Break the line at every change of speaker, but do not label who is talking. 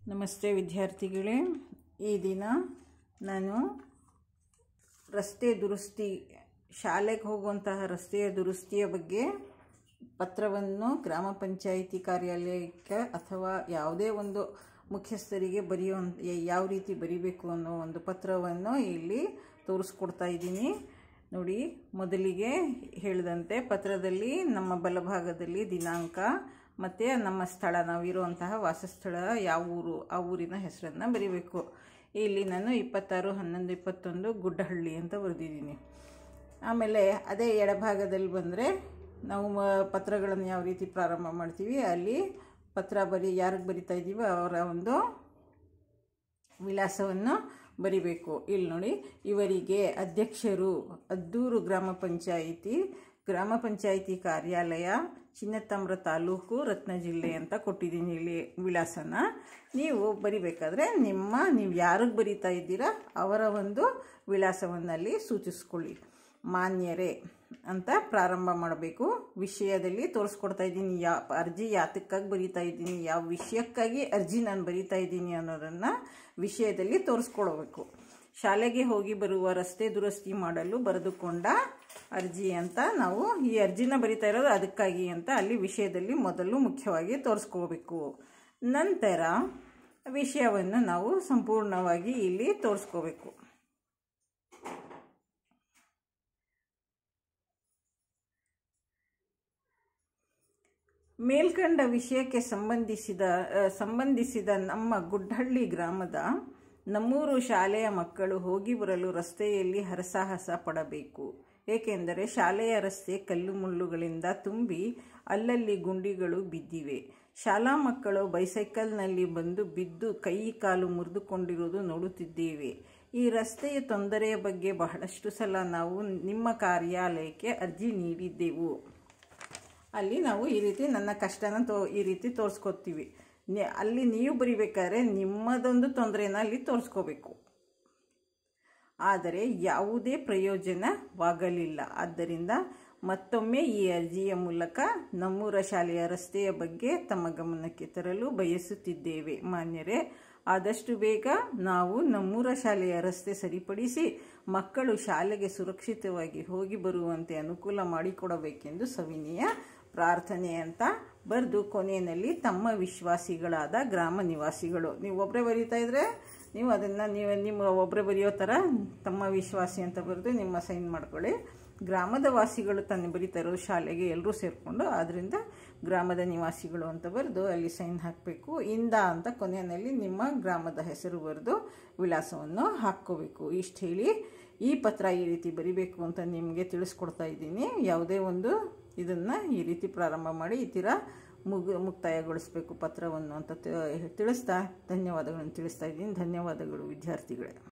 ನಮಸ್ತೆ ವಿದ್ಯಾರ್ಥಿಗಳೇ ಈ ದಿನ ನಾನು ರಸ್ತೆ ದುರಸ್ತಿ ಶಾಲೆಗೆ ಹೋಗುವಂತಹ ರಸ್ತೆಯ ದುರಸ್ತಿಯ ಬಗ್ಗೆ ಪತ್ರವನ್ನು ಗ್ರಾಮ ಪಂಚಾಯಿತಿ ಕಾರ್ಯಾಲಯಕ್ಕೆ ಅಥವಾ ಯಾವುದೇ ಒಂದು ಮುಖ್ಯಸ್ಥರಿಗೆ ಬರೆಯೋ ಯಾವ ರೀತಿ ಬರಿಬೇಕು ಅನ್ನೋ ಒಂದು ಪತ್ರವನ್ನು ಇಲ್ಲಿ ತೋರಿಸ್ಕೊಡ್ತಾ ಇದ್ದೀನಿ ನೋಡಿ ಮೊದಲಿಗೆ ಹೇಳಿದಂತೆ ಪತ್ರದಲ್ಲಿ ನಮ್ಮ ಬಲಭಾಗದಲ್ಲಿ ದಿನಾಂಕ ಮತ್ತು ನಮ್ಮ ಸ್ಥಳ ನಾವಿರುವಂತಹ ವಾಸಸ್ಥಳ ಯಾವ ಊರು ಆ ಊರಿನ ಹೆಸರನ್ನು ಬರೀಬೇಕು ಇಲ್ಲಿ ನಾನು ಇಪ್ಪತ್ತಾರು ಹನ್ನೊಂದು ಇಪ್ಪತ್ತೊಂದು ಗುಡ್ಡಹಳ್ಳಿ ಅಂತ ಬರೆದಿದ್ದೀನಿ ಆಮೇಲೆ ಅದೇ ಎಡಭಾಗದಲ್ಲಿ ಬಂದರೆ ನಾವು ಮ ಪತ್ರಗಳನ್ನು ಯಾವ ರೀತಿ ಪ್ರಾರಂಭ ಮಾಡ್ತೀವಿ ಅಲ್ಲಿ ಪತ್ರ ಬರಿ ಯಾರಿಗೆ ಬರಿತಾ ಇದ್ದೀವೋ ಅವರ ಒಂದು ವಿಳಾಸವನ್ನು ಬರಿಬೇಕು ಇಲ್ಲಿ ನೋಡಿ ಇವರಿಗೆ ಅಧ್ಯಕ್ಷರು ಅದ್ದೂರು ಗ್ರಾಮ ಪಂಚಾಯಿತಿ ಗ್ರಾಮ ಪಂಚಾಯಿತಿ ಕಾರ್ಯಾಲಯ ಚಿನ್ನತಾಮ್ರ ತಾಲೂಕು ರತ್ನ ಜಿಲ್ಲೆ ಅಂತ ಕೊಟ್ಟಿದ್ದೀನಿ ಇಲ್ಲಿ ವಿಳಾಸನ ನೀವು ಬರಿಬೇಕಾದ್ರೆ ನಿಮ್ಮ ನೀವು ಯಾರಿಗೆ ಬರಿತಾ ಇದ್ದೀರಾ ಅವರ ಒಂದು ವಿಳಾಸವನ್ನು ಅಲ್ಲಿ ಸೂಚಿಸ್ಕೊಳ್ಳಿ ಮಾನ್ಯರೇ ಅಂತ ಪ್ರಾರಂಭ ಮಾಡಬೇಕು ವಿಷಯದಲ್ಲಿ ತೋರಿಸ್ಕೊಡ್ತಾ ಇದ್ದೀನಿ ಯಾ ಅರ್ಜಿ ಯಾತಕ್ಕಾಗಿ ಬರೀತಾ ಇದ್ದೀನಿ ಯಾವ ವಿಷಯಕ್ಕಾಗಿ ಅರ್ಜಿ ನಾನು ಬರೀತಾ ಇದ್ದೀನಿ ಅನ್ನೋದನ್ನು ವಿಷಯದಲ್ಲಿ ತೋರಿಸ್ಕೊಳ್ಬೇಕು ಶಾಲೆಗೆ ಹೋಗಿ ಬರುವ ರಸ್ತೆ ದುರಸ್ತಿ ಮಾಡಲು ಬರೆದುಕೊಂಡ ಅರ್ಜಿ ಅಂತ ನಾವು ಈ ಅರ್ಜಿನ ಬರಿತಾ ಇರೋದು ಅದಕ್ಕಾಗಿ ಅಂತ ಅಲ್ಲಿ ವಿಷಯದಲ್ಲಿ ಮೊದಲು ಮುಖ್ಯವಾಗಿ ತೋರಿಸ್ಕೋಬೇಕು ನಂತರ ವಿಷಯವನ್ನು ನಾವು ಸಂಪೂರ್ಣವಾಗಿ ಇಲ್ಲಿ ತೋರಿಸ್ಕೋಬೇಕು ಮೇಲ್ಕಂಡ ವಿಷಯಕ್ಕೆ ಸಂಬಂಧಿಸಿದ ಸಂಬಂಧಿಸಿದ ನಮ್ಮ ಗುಡ್ಡಹಳ್ಳಿ ಗ್ರಾಮದ ನಮ್ಮೂರು ಶಾಲೆಯ ಮಕ್ಕಳು ಹೋಗಿ ಬರಲು ರಸ್ತೆಯಲ್ಲಿ ಹರಸಾಹಸ ಪಡಬೇಕು ಏಕೆಂದರೆ ಶಾಲೆಯ ರಸ್ತೆ ಕಲ್ಲು ಮುಳ್ಳುಗಳಿಂದ ತುಂಬಿ ಅಲ್ಲಲ್ಲಿ ಗುಂಡಿಗಳು ಬಿದ್ದಿವೆ ಶಾಲಾ ಮಕ್ಕಳು ಬೈಸೈಕಲ್ನಲ್ಲಿ ಬಂದು ಬಿದ್ದು ಕೈ ಕಾಲು ಮುರಿದುಕೊಂಡಿರುವುದು ನೋಡುತ್ತಿದ್ದೇವೆ ಈ ರಸ್ತೆಯ ತೊಂದರೆಯ ಬಗ್ಗೆ ಬಹಳಷ್ಟು ಸಲ ನಾವು ನಿಮ್ಮ ಕಾರ್ಯಾಲಯಕ್ಕೆ ಅರ್ಜಿ ನೀಡಿದ್ದೆವು ಅಲ್ಲಿ ನಾವು ಈ ರೀತಿ ನನ್ನ ಕಷ್ಟನ ತೋ ಈ ರೀತಿ ತೋರಿಸ್ಕೊತೀವಿ ಅಲ್ಲಿ ನೀವು ಬರಿಬೇಕಾದ್ರೆ ನಿಮ್ಮದೊಂದು ತೊಂದರೆನ ಅಲ್ಲಿ ತೋರಿಸ್ಕೋಬೇಕು ಆದರೆ ಯಾವುದೇ ಪ್ರಯೋಜನವಾಗಲಿಲ್ಲ ಆದ್ದರಿಂದ ಮತ್ತೊಮ್ಮೆ ಈ ಅರ್ಜಿಯ ಮೂಲಕ ನಮ್ಮೂರ ಶಾಲೆಯ ರಸ್ತೆಯ ಬಗ್ಗೆ ತಮ್ಮ ಗಮನಕ್ಕೆ ತರಲು ಬಯಸುತ್ತಿದ್ದೇವೆ ಮಾನ್ಯರೇ ಆದಷ್ಟು ಬೇಗ ನಾವು ನಮ್ಮೂರ ಶಾಲೆಯ ರಸ್ತೆ ಸರಿಪಡಿಸಿ ಮಕ್ಕಳು ಶಾಲೆಗೆ ಸುರಕ್ಷಿತವಾಗಿ ಹೋಗಿ ಬರುವಂತೆ ಅನುಕೂಲ ಮಾಡಿಕೊಡಬೇಕೆಂದು ಸವಿನೀಯ ಪ್ರಾರ್ಥನೆ ಅಂತ ಬರೆದು ಕೊನೆಯಲ್ಲಿ ತಮ್ಮ ವಿಶ್ವಾಸಿಗಳಾದ ಗ್ರಾಮ ನಿವಾಸಿಗಳು ನೀವು ಒಬ್ಬರೇ ಬರೀತಾ ಇದ್ರೆ ನೀವು ಅದನ್ನು ನೀವು ನಿಮ್ಮ ಒಬ್ಬರೇ ಬರೆಯೋ ಥರ ತಮ್ಮ ವಿಶ್ವಾಸಿ ಅಂತ ಬರೆದು ನಿಮ್ಮ ಸೈನ್ ಮಾಡ್ಕೊಳ್ಳಿ ಗ್ರಾಮದ ವಾಸಿಗಳು ತನ್ನ ಬರೀತಾ ಇರೋ ಶಾಲೆಗೆ ಎಲ್ಲರೂ ಸೇರಿಕೊಂಡು ಆದ್ದರಿಂದ ಗ್ರಾಮದ ನಿವಾಸಿಗಳು ಅಂತ ಬರೆದು ಅಲ್ಲಿ ಸೈನ್ ಹಾಕಬೇಕು ಇಂದ ಅಂತ ಕೊನೆಯಲ್ಲಿ ನಿಮ್ಮ ಗ್ರಾಮದ ಹೆಸರು ಬರೆದು ವಿಳಾಸವನ್ನು ಹಾಕ್ಕೋಬೇಕು ಇಷ್ಟು ಹೇಳಿ ಈ ಪತ್ರ ಈ ರೀತಿ ಬರಿಬೇಕು ಅಂತ ನಿಮಗೆ ತಿಳಿಸ್ಕೊಡ್ತಾ ಇದ್ದೀನಿ ಯಾವುದೇ ಒಂದು ಇದನ್ನು ಈ ರೀತಿ ಪ್ರಾರಂಭ ಮಾಡಿ ಈ ತೀರ ಮುಗು ಮುಕ್ತಾಯಗೊಳಿಸಬೇಕು ಪತ್ರವನ್ನು ಅಂತ ತಿಳಿಸ್ತಾ ಧನ್ಯವಾದಗಳನ್ನು ತಿಳಿಸ್ತಾ ಇದ್ದೀನಿ ಧನ್ಯವಾದಗಳು ವಿದ್ಯಾರ್ಥಿಗಳೇ